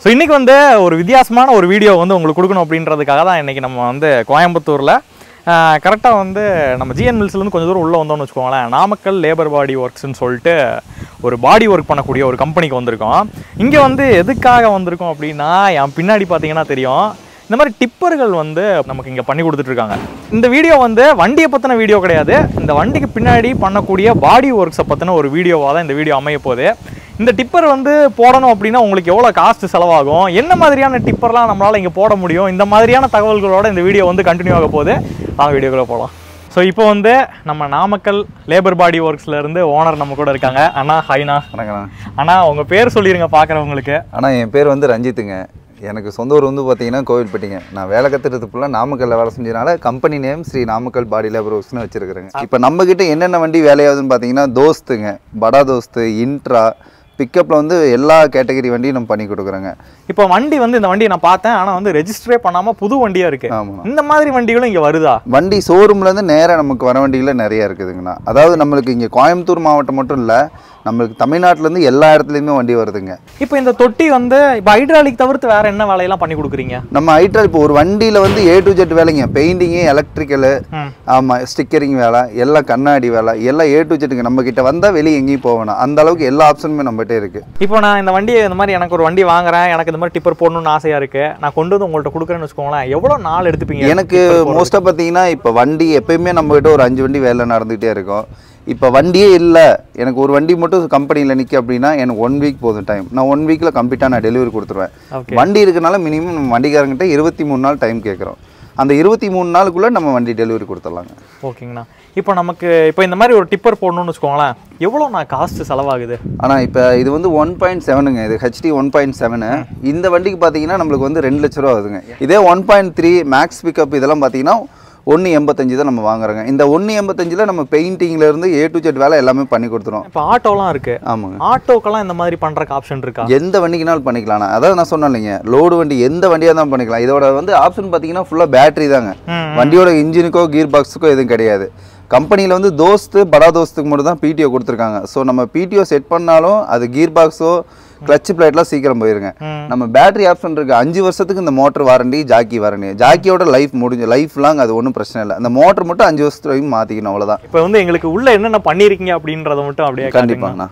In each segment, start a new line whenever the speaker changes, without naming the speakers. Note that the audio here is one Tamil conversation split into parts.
ஸோ இன்னைக்கு வந்து ஒரு வித்தியாசமான ஒரு வீடியோ வந்து உங்களுக்கு கொடுக்கணும் அப்படின்றதுக்காக தான் இன்னைக்கு நம்ம வந்து கோயம்புத்தூரில் கரெக்டாக வந்து நம்ம ஜிஎன் மில்ஸ்லேருந்து கொஞ்சம் தூரம் உள்ளே வந்தோம்னு வச்சுக்கோங்களேன் நாமக்கல் லேபர் பாடி ஒர்க்ஸ்னு சொல்லிட்டு ஒரு பாடி ஒர்க் பண்ணக்கூடிய ஒரு கம்பெனிக்கு வந்திருக்கோம் இங்கே வந்து எதுக்காக வந்திருக்கோம் அப்படின்னா என் பின்னாடி பார்த்தீங்கன்னா தெரியும் இந்த மாதிரி டிப்பர்கள் வந்து நமக்கு இங்கே பண்ணி கொடுத்துட்ருக்காங்க இந்த வீடியோ வந்து வண்டியை பற்றின வீடியோ கிடையாது இந்த வண்டிக்கு பின்னாடி பண்ணக்கூடிய பாடி ஒர்க்ஸை பற்றின ஒரு வீடியோவாக தான் இந்த வீடியோ அமைய போகுது இந்த டிப்பர் வந்து போடணும் அப்படின்னா உங்களுக்கு எவ்வளோ காஸ்ட் செலவாகும் என்ன மாதிரியான டிப்பர்லாம் நம்மளால் இங்கே போட முடியும் இந்த மாதிரியான தகவல்களோட இந்த வீடியோ வந்து கண்டினியூ ஆக போகுது வாங்க வீடியோக்குள்ளே போகலாம் ஸோ இப்போ வந்து நம்ம நாமக்கல் லேபர் பாடி ஒர்க்ஸ்ல இருந்து ஓனர் நம்ம கூட இருக்காங்க அண்ணா ஹைனா
வணக்கம்
அண்ணா உங்கள் பேர் சொல்லிடுங்க பார்க்குறவங்களுக்கு
ஆனால் என் பேர் வந்து ரஞ்சித்துங்க எனக்கு சொந்த ஊர் வந்து பார்த்தீங்கன்னா கோவில்பட்டிங்க நான் வேலை கற்றுறது ஃபுல்லாக நாமக்கல்ல வேலை செஞ்சதுனால company name Sri Namakkal body labour ஒர்க்ஸ்னு வச்சிருக்கிறேங்க இப்போ நம்ம கிட்ட என்னென்ன வண்டி வேலையாகுதுன்னு பார்த்தீங்கன்னா தோஸ்துங்க படா தோஸ்து இன்ட்ரா பிக்கப்பில் வந்து எல்லா கேட்டகரி வண்டியும் நம்ம பண்ணி கொடுக்குறோங்க
இப்போ வண்டி வந்து இந்த வண்டியை நான் பார்த்தேன் ஆனால் வந்து ரெஜிஸ்டரே பண்ணாமல் புது வண்டியாக இருக்கு
ஆமாம்
இந்த மாதிரி வண்டிகளும் இங்கே வருதா
வண்டி ஷோரூம்லேருந்து நேராக நமக்கு வர வண்டிகள் நிறைய இருக்குதுங்கண்ணா அதாவது நம்மளுக்கு இங்கே கோயம்புத்தூர் மாவட்டம் மட்டும் இல்லை நம்மளுக்கு தமிழ்நாட்டிலேருந்து எல்லா இடத்துலையுமே வண்டி வருதுங்க
இப்போ இந்த தொட்டி வந்து இப்போ ஹைட்ராலிக் தவிர்த்து வேற என்ன வேலையெல்லாம் பண்ணி கொடுக்குறீங்க
நம்ம ஐட்ரா இப்போ ஒரு வண்டியில் வந்து ஏ டு ஜெட் வேலைங்க பெயிண்டிங்கு எலக்ட்ரிக்கலு
ம்.
ஆமாம் ஸ்டிக்கரிங் வேலை எல்லாம் கண்ணாடி வேலை எல்லாம் ஏ டு ஜெட்டுங்க நம்ம கிட்ட வந்தால் வெளியே எங்கேயும் போகணும் அந்த அளவுக்கு எல்லா ஆப்ஷனுமே நம்மகிட்ட இருக்குது
இப்போ நான் இந்த வண்டியை இந்த மாதிரி எனக்கு ஒரு வண்டி வாங்குறேன் எனக்கு இந்த மாதிரி டிப்பர் போடணும்னு ஆசையா இருக்கு நான் கொண்டு வந்து உங்கள்ட்ட கொடுக்குறேன்னு வச்சுக்கோங்களேன் எவ்வளோ நாள் எடுத்துப்பீங்க
எனக்கு மோஸ்ட்டாக பார்த்தீங்கன்னா இப்போ வண்டி எப்பயுமே நம்ம கிட்ட ஒரு அஞ்சு வண்டி வேலை நடந்துகிட்டே இருக்கும் இப்போ வண்டியே இல்லை எனக்கு ஒரு வண்டி மட்டும் கம்பெனியில் நிற்க அப்படின்னா எனக்கு ஒன் வீக் போதும் டைம் நான் ஒன் வீக்கில் கம்ப்ளீட்டாக நான் டெலிவரி கொடுத்துருவேன்
ஓகே
வண்டி இருக்கனால மினிமம் நம்ம வண்டிக்காரங்கிட்ட இருபத்தி மூணு நாள் டைம் கேட்குறோம் அந்த இருபத்தி மூணு நாளுக்குள்ளே நம்ம வண்டி டெலிவரி கொடுத்துடலாங்க
ஓகேங்கண்ணா இப்போ நமக்கு இப்போ இந்த மாதிரி ஒரு டிப்பர் போடணும்னு வச்சுக்கோங்களேன் எவ்வளோ நான் காஸ்ட் செலவாகுது
ஆனால் இப்போ இது வந்து ஒன் பாயிண்ட் செவனுங்க இது ஹெச்டி ஒன் பாயிண்ட் செவனு இந்த வண்டிக்கு பார்த்தீங்கன்னா நம்மளுக்கு வந்து ரெண்டு லட்ச ரூபா ஆகுதுங்க இதே one point three max pickup இதெல்லாம் பார்த்தீங்கன்னா ஒன்று எண்பத்தஞ்சு தான் நம்ம வாங்குறோங்க இந்த ஒன்று எண்பத்தஞ்சில் நம்ம பெயிண்டிங்ல இருந்து ஏ டு ஜெட் வேலை எல்லாமே பண்ணி கொடுத்துருவோம்
இப்போ ஆட்டோலாம் இருக்கு
ஆமாங்க
ஆட்டோக்கெல்லாம் இந்த மாதிரி பண்றதுக்கு ஆப்ஷன் இருக்கா
எந்த வண்டிக்குனாலும் பண்ணிக்கலாம் அதாவது நான் சொன்னேன் இல்லைங்க லோடு வண்டி எந்த வண்டியாக தான் பண்ணிக்கலாம் இதோட வந்து ஆப்ஷன் பார்த்தீங்கன்னா ஃபுல்லாக பேட்டரி தாங்க
ம்,
வண்டியோட இன்ஜினுக்கோ கீர் பாக்ஸுக்கோ எதுவும் கிடையாது கம்பெனியில் வந்து தோஸ்து படா தோஸ்துக்கு மட்டும் தான் பிடிஓ கொடுத்துருக்காங்க ஸோ நம்ம பிடிஓ செட் பண்ணாலும் அது கீர் பாக்ஸோ கிளச் பிளேட்லாம் சீக்கிரம் போயிருங்க
ம்.
நம்ம பேட்டரி ஆப்ஷன் இருக்கு அஞ்சு வருஷத்துக்கு இந்த மோட்டர் வாரண்டி ஜாக்கி வாரண்டி ஜாக்கியோட லைஃப் முடிஞ்சு லைஃப் லாங் அது ஒன்றும் பிரச்சனை இல்லை அந்த மோட்டர் மட்டும் அஞ்சு வருஷத்து வரைக்கும் மாற்றிக்கணும் அவ்வளோதான்
இப்போ வந்து எங்களுக்கு உள்ள என்னென்ன பண்ணியிருக்கீங்க அப்படின்றத மட்டும் அப்படியே காட்டுங்க.
கண்டிப்பாங்கண்ணா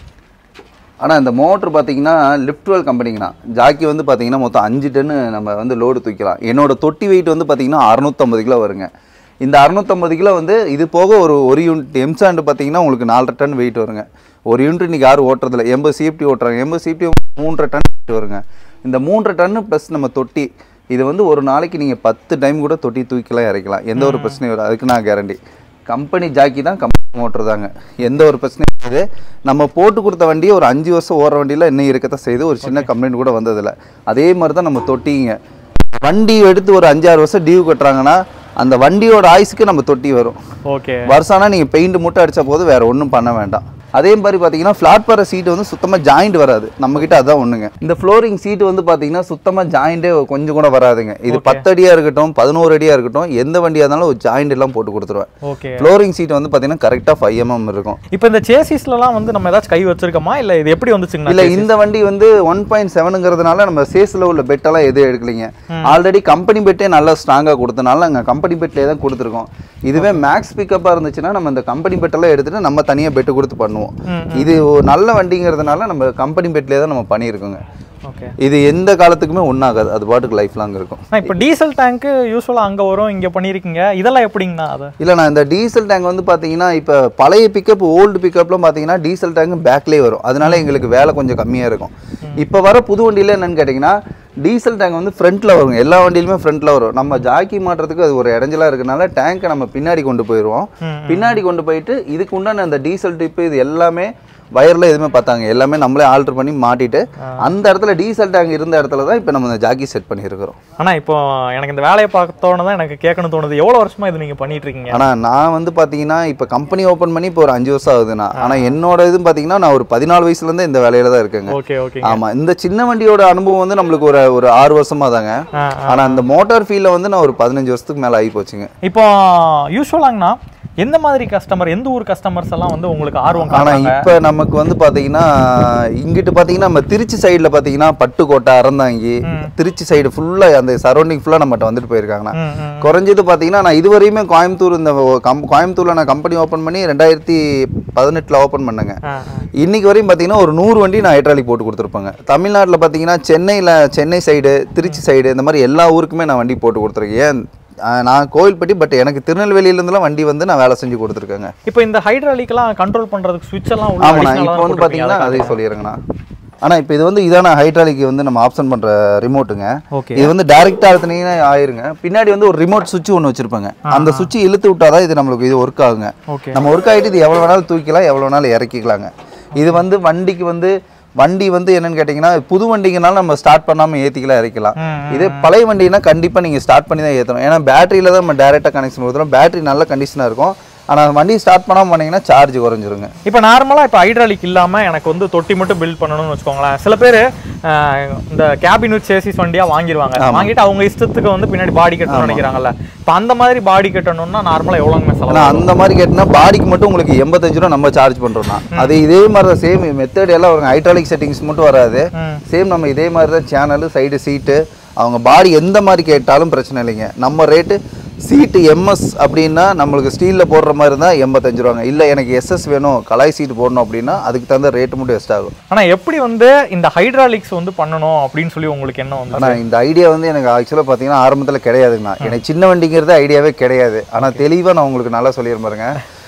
ஆனால் இந்த மோட்ரு பார்த்தீங்கன்னா லிஃப்ட்வெல் கம்பெனிங்கண்ணா ஜாக்கி வந்து பார்த்தீங்கன்னா மொத்தம் அஞ்சு டன்னு நம்ம வந்து லோடு தூக்கலாம் என்னோட தொட்டி வெயிட் வந்து பார்த்தீங்கன்னா அறுநூத்தம்பது கிலோ வருங்க இந்த அறுநூத்தம்பது கிலோ வந்து இது போக ஒரு ஒரு யூனிட் எம்சாண்டு பார்த்தீங்கன்னா உங்களுக்கு நாலரை டன் வெயிட் வருங்க ஒரு யூனிட் இன்னைக்கு யாரும் ஓட்டுறதில்ல எண்பது சிஎஃப்டி ஓட்டுறாங்க எண்பது சிஎஃப்டி மூன்றரை டன் weight வருங்க இந்த மூன்றரை டன்னு ப்ளஸ் நம்ம தொட்டி இது வந்து ஒரு நாளைக்கு நீங்கள் பத்து டைம் கூட தொட்டி தூக்கிலாம் இறக்கலாம் எந்த ஒரு பிரச்சனையும் வராது அதுக்கு நான் கேரண்டி கம்பெனி ஜாக்கி தான் கம்பெனி மோட்டர் தாங்க எந்த ஒரு பிரச்சனையும் கிடையாது நம்ம போட்டு கொடுத்த வண்டியை ஒரு அஞ்சு வருஷம் ஓடுற வண்டியில் இன்னும் இருக்கத்தான் செய்து ஒரு சின்ன கம்ப்ளைண்ட் கூட வந்ததில்ல அதே மாதிரி தான் நம்ம தொட்டிங்க வண்டி எடுத்து ஒரு அஞ்சாறு வருஷம் டியூ கட்டுறாங்கன்னா அந்த வண்டியோட ஆயுசுக்கு நம்ம தொட்டி வரும்
ஓகே
வருஷம்னா நீங்கள் பெயிண்ட் மட்டும் அடிச்சா போதும் வேற ஒன்றும் பண்ண வேண்டாம் அதே மாதிரி பார்த்தீங்கன்னா ஃப்ளாட் பர சீட்டு வந்து சுத்தமாக ஜாயிண்ட் வராது நம்மக்கிட்ட அதான் ஒன்றுங்க இந்த ஃப்ளோரிங் சீட்டு வந்து பார்த்தீங்கன்னா சுத்தமாக ஜாயிண்டே கொஞ்சம் கூட வராதுங்க இது பத்து அடியாக இருக்கட்டும் பதினோரு அடியாக இருக்கட்டும் எந்த வண்டியாக இருந்தாலும் ஒரு ஜாயிண்ட் எல்லாம் போட்டு கொடுத்துருவேன்
ஓகே
ஃப்ளோரிங் சீட் வந்து பார்த்தீங்கன்னா கரெக்டாக ஃபைவ் எம்எம் இருக்கும்
இப்போ இந்த சேசிஸ்லலாம் வந்து நம்ம ஏதாச்சும் கை வச்சிருக்கோமா இல்லை இது எப்படி வந்துச்சுங்கண்ணா
இல்ல இந்த வண்டி வந்து ஒன் பாயிண்ட் செவனுங்கிறதுனால நம்ம சேஸ்ல உள்ள பெட்டெல்லாம் எதுவும் எடுக்கலைங்க ஆல்ரெடி கம்பெனி பெட்டே நல்லா ஸ்ட்ராங்கா கொடுத்தனால நாங்கள் கம்பெனி பெட்லேயே தான் கொடுத்துருக்கோம் இதுவே மேக்ஸ் பிக்கப்பாக இருந்துச்சுன்னா நம்ம இந்த கம்பெனி பெட்டெல்லாம் எடுத்துட்டு நம்ம தனியாக பெட்டு கொடுத்து பண்ணுவோம்
ம்,
இது ஒரு நல்ல வண்டிங்கிறதுனால நம்ம கம்பெனி பெட்லேயே தான் நம்ம பண்ணியிருக்கோங்க
ஓகே
இது எந்த காலத்துக்குமே ஒன்றாகாது அது பாட்டுக்கு லைஃப் லாங் இருக்கும்
அண்ணா, இப்போ டீசல் டேங்க்கு யூஸ்வலாக அங்கே வரும் இங்கே பண்ணியிருக்கீங்க இதெல்லாம் எப்படிங்கண்ணா அது
இல்லை நான் இந்த டீசல் டேங்க் வந்து பார்த்தீங்கன்னா இப்போ பழைய பிக்கப் ஓல்டு பிக்கப்லாம் பார்த்தீங்கன்னா டீசல் டேங்க் பேக்லேயே வரும் அதனால எங்களுக்கு வேலை கொஞ்சம் கம்மியாக இருக்கும் இப்போ வர புது வண்டியில் என்னன்னு கேட்டிங்கன்னா டீசல் டேங்க் வந்து ஃப்ரண்ட்டில் வருங்க எல்லா வண்டியிலுமே ஃப்ரண்ட்டில் வரும் நம்ம ஜாக்கி மாட்டுறதுக்கு அது ஒரு இடைஞ்சலாக இருக்கனால டேங்கை நம்ம பின்னாடி கொண்டு போயிடுவோம்
ம்,
பின்னாடி கொண்டு போயிட்டு இதுக்கு உண்டான அந்த டீசல் டிப்பு இது எல்லாமே வயரில் எதுவுமே பார்த்தாங்க எல்லாமே நம்மளே ஆல்டர் பண்ணி மாட்டிட்டு அந்த இடத்துல டீசல் டேங்க் இருந்த இடத்துல தான் இப்போ நம்ம இந்த ஜாக்கி செட் பண்ணியிருக்கிறோம்
ஆனால் இப்போ எனக்கு இந்த வேலையை பார்த்தோன்னு தான் எனக்கு கேட்கணும் தோணுது எவ்வளோ வருஷமா இது நீங்கள் பண்ணிட்டு இருக்கீங்க
ஆனா நான் வந்து பாத்தீங்கன்னா இப்போ கம்பெனி ஓப்பன் பண்ணி இப்போ ஒரு அஞ்சு வருஷம் ஆகுதுண்ணா ஆனா என்னோட இது பாத்தீங்கன்னா நான் ஒரு பதினாலு வயசுல இருந்தே இந்த வேலையில தான் இருக்கேங்க
ஓகே ஓகே
ஆமா இந்த சின்ன வண்டியோட அனுபவம் வந்து நம்மளுக்கு ஒரு ஒரு ஆறு வருஷமா தாங்க
ஆ
ஆனா அந்த மோட்டார் ஃபீல்ட்ல வந்து நான் ஒரு பதினஞ்சு வருஷத்துக்கு மேல ஆகி போச்சுங்க
இப்போ யூஸ்வலாங்கண்ணா எந்த மாதிரி கஸ்டமர் எந்த ஊர் கஸ்டமர்ஸ் எல்லாம் வந்து உங்களுக்கு ஆர்வம்
ஆனா
காட்டுறாங்க
இப்ப நமக்கு வந்து பாத்தீங்கன்னா இங்கிட்டு பாத்தீங்கன்னா நம்ம திருச்சி சைடுல பாத்தீங்கன்னா பட்டுக்கோட்டை அறந்தாங்கி திருச்சி சைடு ஃபுல்லா அந்த சரௌண்டிங் ஃபுல்லா நம்மகிட்ட வந்துட்டு போயிருக்காங்கண்ணா
ம், ம்.
குறைஞ்சது பாத்தீங்கன்னா நான் இதுவரையுமே கோயம்புத்தூர் இந்த கம் கோயம்புத்தூர்ல நான் கம்பெனி ஓபன் பண்ணி ரெண்டாயிரத்தி பதினெட்டுல ஓபன் பண்ணேங்க
ஆ, ஆ.
இன்னைக்கு வரையும் பார்த்தீங்கன்னா ஒரு நூறு வண்டி நான் ஹைட்ராலிக் போட்டு கொடுத்துருப்பேங்க தமிழ்நாட்டில் பார்த்தீங்கன்னா சென்னையில் சென்னை சைடு திருச்சி சைடு இந்த மாதிரி எல்லா ஊருக்குமே நான் வண்டி போட்டு கொடுத்துருக்கேன் ஏன் ஆஹ் நான் கோவில்பட்டி பட் எனக்கு திருநெல்வேலியிலேருந்துலாம் வண்டி வந்து நான் வேலை செஞ்சு கொடுத்துருக்கேங்க
இப்போ இந்த ஹைட்ராலிக்லாம் கண்ட்ரோல் பண்றதுக்கு சுவிட்ச் எல்லாம் உள்ள
ஆமாண்ணா
additional ஆ
இப்போ
தான்
வந்து
போட்டிருப்பீங்க.
பார்த்தீங்கன்னா அதே சொல்லிடுறேங்கண்ணா ஆனால் இப்போ இது வந்து இதான ஹைட்ராலிக் வந்து நம்ம ஆப்ஷன் பண்ணுற ரிமோட்டுங்க
ஓகே
இது வந்து டேரெக்டாக அழுத்தினீங்கன்னா ஆயிருங்க பின்னாடி வந்து ஒரு ரிமோட் சுவிட்ச் ஒன்று வச்சிருப்பாங்க அந்த சுவிட்ச் இழுத்து விட்டாதான் இது நம்மளுக்கு இது ஒர்க் ஆகுங்க
ஓகே
நம்ம ஒர்க் ஆகிட்டு இது எவ்வளோ வேணாலும் தூக்கிக்கலாம் எவ்வளோ வேணாலும் இறக்கிக்கலாங்க இது வந்து வண்டிக்கு வந்து வண்டி வந்து என்னன்னு கேட்டிங்கன்னா புது வண்டிங்கனால நம்ம ஸ்டார்ட் பண்ணாமல் ஏற்றிக்கலாம் இறக்கலாம்
ம்,
இதே பழைய வண்டினா கண்டிப்பாக நீங்கள் ஸ்டார்ட் பண்ணி தான் ஏற்றணும் ஏன்னா பேட்டரியில் தான் நம்ம டேரெக்டாக கனெக்ஷன் கொடுத்துறோம் பேட்டரி நல்ல கண்டிஷனாக இருக்கும் ஆனால் வண்டி ஸ்டார்ட் பண்ணாமல் பண்ணீங்கன்னா சார்ஜ் குறைஞ்சிருங்க
இப்போ நார்மலா இப்போ ஹைட்ராலிக் இல்லாம எனக்கு வந்து தொட்டி மட்டும் பில்ட் பண்ணணும்னு வச்சுக்கோங்களேன் சில பேர் இந்த கேபின் வித் சேசிஸ் வண்டியா வாங்கிடுவாங்க வாங்கிட்டு அவங்க இஷ்டத்துக்கு வந்து பின்னாடி பாடி கட்டணும்னு நினைக்கிறாங்கல்ல இப்போ அந்த மாதிரி பாடி கட்டணும்னா நார்மலா எவ்வளோங்க செலவு
ஆனால் அந்த மாதிரி கேட்டினா பாடிக்கு மட்டும் உங்களுக்கு எண்பத்தஞ்சு ரூபா நம்ம சார்ஜ் பண்ணுறோம்னா அது இதே மாதிரி தான் சேம் மெத்தட் எல்லாம் வருங்க ஹைட்ராலிக் செட்டிங்ஸ் மட்டும் வராது
ம்.
சேம் நம்ம இதே மாதிரி தான் சேனல் சைடு சீட்டு அவங்க பாடி எந்த மாதிரி கேட்டாலும் பிரச்சனை இல்லைங்க நம்ம ரேட்டு சீட்டு எம்எஸ் அப்படின்னா நம்மளுக்கு ஸ்டீலில் போடுற மாதிரி இருந்தால் எண்பத்தஞ்சு ரூபாங்க இல்லை எனக்கு எஸ்எஸ் வேணும் கலாய் சீட்டு போடணும் அப்படின்னா அதுக்கு தகுந்த ரேட்டு மட்டும் எக்ஸ்ட் ஆகும்
ஆனா எப்படி வந்து இந்த ஹைட்ராலிக்ஸ் வந்து பண்ணணும் அப்படின்னு சொல்லி உங்களுக்கு என்ன வந்து
ஆனால் இந்த ஐடியா வந்து எனக்கு ஆக்சுவலாக பார்த்தீங்கன்னா ஆரம்பத்தில் கிடையாதுங்கண்ணா எனக்கு சின்ன வண்டிங்கிறது ஐடியாவே கிடையாது ஆனால் தெளிவாக நான் உங்களுக்கு நல்லா சொல்லிடுறேன் பாருங்க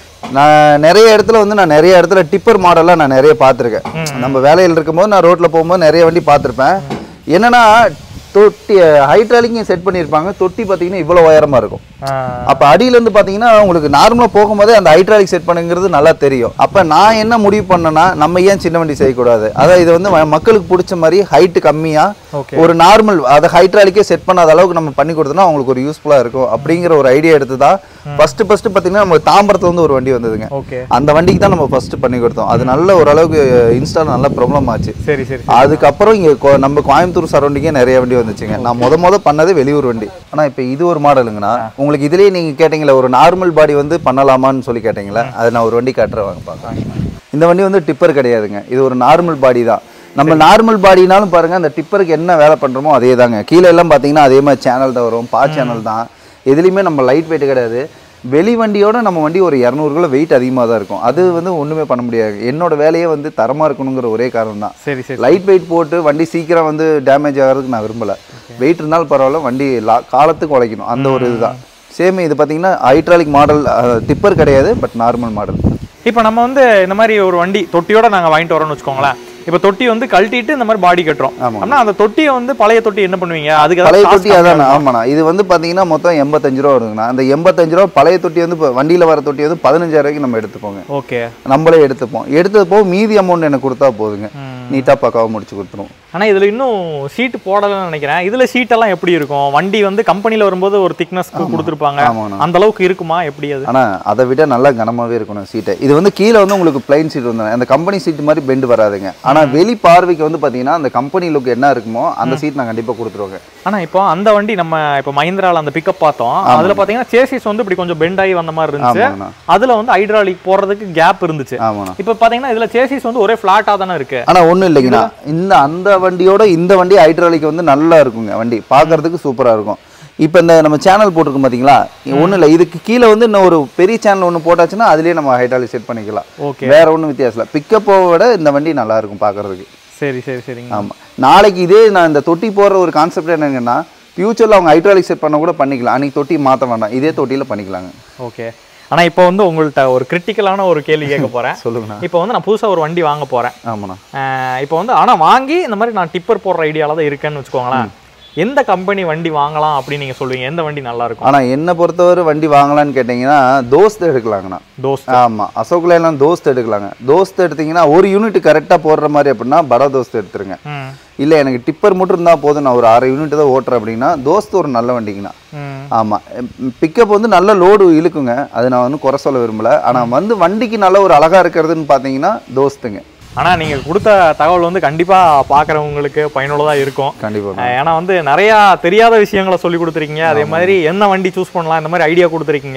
நான் நிறைய இடத்துல வந்து நான் நிறைய இடத்துல டிப்பர் மாடல்லாம் நான் நிறைய பார்த்துருக்கேன் நம்ம வேலையில் இருக்கும்போது நான் ரோட்டில் போகும்போது நிறைய வண்டி பார்த்துருப்பேன் என்னன்னா தொட்டி ஹைட்ராலிக்கும் செட் பண்ணியிருப்பாங்க தொட்டி பார்த்தீங்கன்னா இவ்வளோ உயரமாக இருக்கும்
ஆஹ்,
அப்போ அடியிலேருந்து பார்த்தீங்கன்னா உங்களுக்கு நார்மலாக போகும்போதே அந்த ஹைட்ராலிக் செட் பண்ணுங்கிறது நல்லா தெரியும் அப்போ நான் என்ன முடிவு பண்ணேன்னா நம்ம ஏன் சின்ன வண்டி செய்யக்கூடாது அதான் இது வந்து ம- மக்களுக்கு பிடிச்ச மாதிரி ஹைட்டு கம்மியாக
ஓகே
ஒரு நார்மல் அதை ஹைட்ராலிக்கே செட் பண்ணாத அளவுக்கு நம்ம பண்ணி கொடுத்தோம்னா அவங்களுக்கு ஒரு யூஸ்ஃபுல்லாக இருக்கும் அப்படிங்கிற ஒரு ஐடியா எடுத்து தான் ஃபர்ஸ்ட் ஃபர்ஸ்ட் பார்த்தீங்கன்னா நம்ம தாம்பரத்துல வந்து ஒரு வண்டி வந்ததுங்க
ஓகே
அந்த வண்டிக்கு தான் நம்ம ஃபர்ஸ்ட் பண்ணி கொடுத்தோம் அது நல்ல ஓரளவுக்கு இன்ஸ்டால் நல்ல ப்ராப்ளம் ஆச்சு
சரி சரி
அதுக்கப்புறம் இங்கே கொ- நம்ம கோயம்புத்தூர் சரௌண்டிங்கே நிறைய வண்டி வந்துச்சுங்க நான் முத முத பண்ணது வெளியூர் வண்டி ஆனால் இப்போ இது ஒரு மாடலுங்கண்ணா உங்களுக்கு இதுலேயே நீங்கள் கேட்டீங்களா ஒரு நார்மல் பாடி வந்து பண்ணலாமான்னு சொல்லி கேட்டீங்களா அது நான் ஒரு வண்டி காட்டுறேன் வாங்க பார்க்கலாம் இந்த வண்டி வந்து டிப்பர் கிடையாதுங்க இது ஒரு நார்மல் பாடி தான் நம்ம நார்மல் பாடினாலும் பாருங்க அந்த டிப்பருக்கு என்ன வேலை பண்ணுறோமோ அதே தாங்க கீழே எல்லாம் பார்த்தீங்கன்னா அதே மாதிரி சேனல் தான் வரும் பா சேனல் தான் எதுலேயுமே நம்ம லைட் வெயிட் கிடையாது வெளி வண்டியோட நம்ம வண்டி ஒரு இரநூறு கிலோ வெயிட் அதிகமாக தான் இருக்கும் அது வந்து ஒன்றுமே பண்ண முடியாது என்னோட வேலையே வந்து தரமாக இருக்கணுங்கிற ஒரே காரணம் தான்
சரி சரி
லைட் வெயிட் போட்டு வண்டி சீக்கிரம் வந்து டேமேஜ் ஆகிறதுக்கு நான் விரும்பல வெயிட் இருந்தாலும் பரவாயில்ல வண்டி லா- காலத்துக்கு உழைக்கணும் அந்த ஒரு இதுதான் சேம் இது பார்த்தீங்கன்னா ஹைட்ராலிக் மாடல் டிப்பர் கிடையாது பட் நார்மல் மாடல்
இப்போ நம்ம வந்து இந்த மாதிரி ஒரு வண்டி தொட்டியோட நாங்க வாங்கிட்டு வரோம்னு வச்சுக்கோங்களேன் இப்போ தொட்டி வந்து கழட்டிட்டு இந்த மாதிரி பாடி கட்டுறோம்
ஆமா.
அப்படின்னா அந்த தொட்டியை வந்து பழைய தொட்டி என்ன பண்ணுவீங்க அதுக்கு
பழைய
ஏதாவது
தொட்டி அதான் ஆமாண்ணா இது வந்து பார்த்தீங்கன்னா மொத்தம் எண்பத்தஞ்சு ரூபா வருதுங்கண்ணா அந்த எண்பத்தஞ்சு ரூபா பழைய தொட்டி வந்து இப்போ வண்டியில் வர தொட்டி வந்து பதினஞ்சாயிரம் ரூபாய்க்கு நம்ம எடுத்துப்போங்க
ஓகே
நம்மளே எடுத்துப்போம் எடுத்தது போக மீதி அமௌண்ட் எனக்கு கொடுத்தா போதுங்க நீட்டாக பக்காவாக முடிச்சு கொடுத்துருவோம்
ஆனா இதுல இன்னும் சீட் போடலன்னு நினைக்கிறேன் இதுல சீட் எல்லாம் எப்படி இருக்கும் வண்டி வந்து கம்பெனில வரும்போது ஒரு திக்னஸ்க்கு கொடுத்துருப்பாங்க
ஆமாண்ணா
அந்த அளவுக்கு இருக்குமா எப்படி அது
ஆனால் அதை விட நல்லா கனமாகவே இருக்கணும் சீட்டை இது வந்து கீழே வந்து உங்களுக்கு பிளைன் சீட் வந்து அந்த கம்பெனி சீட் மாதிரி பெண்டு வராதுங்க ஆனால் வெளி பார்வைக்கு வந்து பார்த்தீங்கன்னா அந்த கம்பெனி லுக் என்ன இருக்குமோ அந்த சீட் நான் கண்டிப்பாக கொடுத்துருவேங்க
ஆனா இப்போ அந்த வண்டி நம்ம இப்போ மஹிந்திரால அந்த பிக்கப் பார்த்தோம் அதுல பாத்தீங்கன்னா சேசிஸ் வந்து இப்படி கொஞ்சம் பெண்ட் ஆகி வந்த மாதிரி இருந்துச்சு
ஆமாங்கண்ணா
அதுல வந்து ஹைட்ராலிக் போடுறதுக்கு கேப் இருந்துச்சு
ஆமாண்ணா
இப்போ பாத்தீங்கன்னா இதுல சேசிஸ் வந்து ஒரே ஃபிளாட்டா தானே இருக்கு
ஆனால் ஒன்றும் இல்லைங்கண்ணா இந்த அந்த வண்டியோட இந்த வண்டி ஹைட்ராலிக் வந்து நல்லா இருக்குங்க வண்டி பார்க்கறதுக்கு சூப்பராக இருக்கும் இப்போ இந்த நம்ம சேனல் போட்டிருக்கோம் பார்த்தீங்களா ஒன்றும் இல்லை இதுக்கு கீழே வந்து இன்னும் ஒரு பெரிய சேனல் ஒன்று போட்டாச்சுன்னா அதுலேயே நம்ம ஹைட்ராலிக் செட் பண்ணிக்கலாம்
ஓகே
வேற ஒன்றும் வித்தியாசம் இல்லை பிக்கப்பை விட இந்த வண்டி நல்லா இருக்கும் பார்க்கறதுக்கு
சரி சரி சரிங்க
ஆமாம் நாளைக்கு இதே நான் இந்த தொட்டி போடுற ஒரு கான்செப்ட் என்னங்கன்னா ஃபியூச்சரில் அவங்க ஹைட்ராலிக் செட் பண்ண கூட பண்ணிக்கலாம் அன்னைக்கு தொட்டி மாற்ற வேண்டாம் இதே தொட்டியில் பண்ணிக்கலாங்க
ஓகே ஆனா இப்போ வந்து உங்கள்ட்ட ஒரு கிரிட்டிக்கலான ஒரு கேள்வி கேட்க போறேன்
சொல்லுங்கண்ணா
இப்போ வந்து நான் புதுசா ஒரு வண்டி வாங்க போறேன்
ஆமாண்ணா
அஹ் இப்போ வந்து ஆனா வாங்கி இந்த மாதிரி நான் டிப்பர் போடுற ஐடியால தான் இருக்கேன்னு வச்சுக்கோங்களேன் எந்த கம்பெனி வண்டி வாங்கலாம் அப்படின்னு நீங்க சொல்லுவீங்க எந்த வண்டி நல்லா இருக்கும்
ஆனால் என்னை பொறுத்தவரை வண்டி வாங்கலான்னு கேட்டிங்கன்னா தோஸ்த் எடுக்கலாங்கண்ணா
தோஸ்த்
ஆமாம் அசோக்ல எல்லாம் தோஸ்த் எடுக்கலாங்க தோஸ்த் எடுத்தீங்கன்னா ஒரு யூனிட் கரெக்டாக போடுற மாதிரி அப்படின்னா படா தோஸ்த் எடுத்துருங்க
ம்
இல்லை எனக்கு டிப்பர் மட்டும் இருந்தால் போதும் நான் ஒரு அரை யூனிட் தான் ஓட்டுறேன் அப்படின்னா தோஸ்த் ஒரு நல்ல வண்டிங்கண்ணா
ம்
ஆமாம் பிக்கப் வந்து நல்ல லோடு இழுக்குங்க அது நான் வந்து குறை சொல்ல விரும்பல ஆனால் வந்து வண்டிக்கு நல்ல ஒரு அழகாக இருக்கிறதுன்னு பார்த்தீங்கன்னா தோஸ்துங்க
ஆனா நீங்க கொடுத்த தகவல் வந்து கண்டிப்பா பாக்குறவங்களுக்கு பயனுள்ளதா இருக்கும்
கண்டிப்பாக
அஹ் ஏன்னா வந்து நிறைய தெரியாத விஷயங்களை சொல்லி கொடுத்துருக்கீங்க அதே மாதிரி என்ன வண்டி சூஸ் பண்ணலாம் இந்த மாதிரி ஐடியா கொடுத்துருக்கீங்க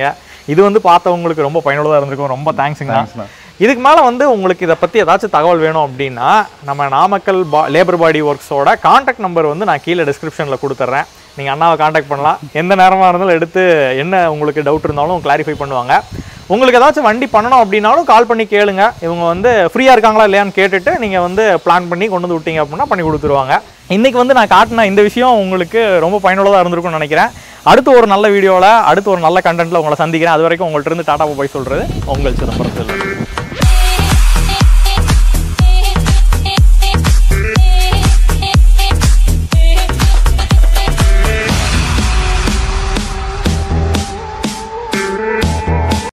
இது வந்து பார்த்தவங்களுக்கு ரொம்ப பயனுள்ளதாக இருந்திருக்கும் ரொம்ப தேங்க்ஸுங்க
Thanksண்ணா.
இதுக்கு மேலே வந்து உங்களுக்கு இதை பற்றி ஏதாச்சும் தகவல் வேணும் அப்படின்னா நம்ம நாமக்கல் பா லேபர் பாடி ஒர்க்ஸோட காண்டாக்ட் நம்பர் வந்து நான் கீழே டிஸ்கிரிப்ஷனில் கொடுத்துட்றேன் நீங்கள் அண்ணாவை காண்டாக்ட் பண்ணலாம் எந்த நேரமாக இருந்தாலும் எடுத்து என்ன உங்களுக்கு டவுட் இருந்தாலும் கிளாரிஃபை பண்ணுவாங்க உங்களுக்கு ஏதாச்சும் வண்டி பண்ணணும் அப்படின்னாலும் கால் பண்ணி கேளுங்க இவங்க வந்து ஃப்ரீயாக இருக்காங்களா இல்லையான்னு கேட்டுட்டு நீங்கள் வந்து பிளான் பண்ணி கொண்டு வந்து விட்டீங்க அப்படின்னா பண்ணி கொடுத்துருவாங்க இன்னைக்கு வந்து நான் காட்டின இந்த விஷயம் உங்களுக்கு ரொம்ப பயனுள்ளதாக இருந்திருக்கும்னு நினைக்கிறேன் அடுத்து ஒரு நல்ல வீடியோவில் அடுத்து ஒரு நல்ல கண்டென்ட்டில் உங்களை சந்திக்கிறேன் அது வரைக்கும் உங்கள்ட்ட இருந்து டாட்டா போய் சொல்கிறது உங்கள் சிதம்பரம் செல்வன்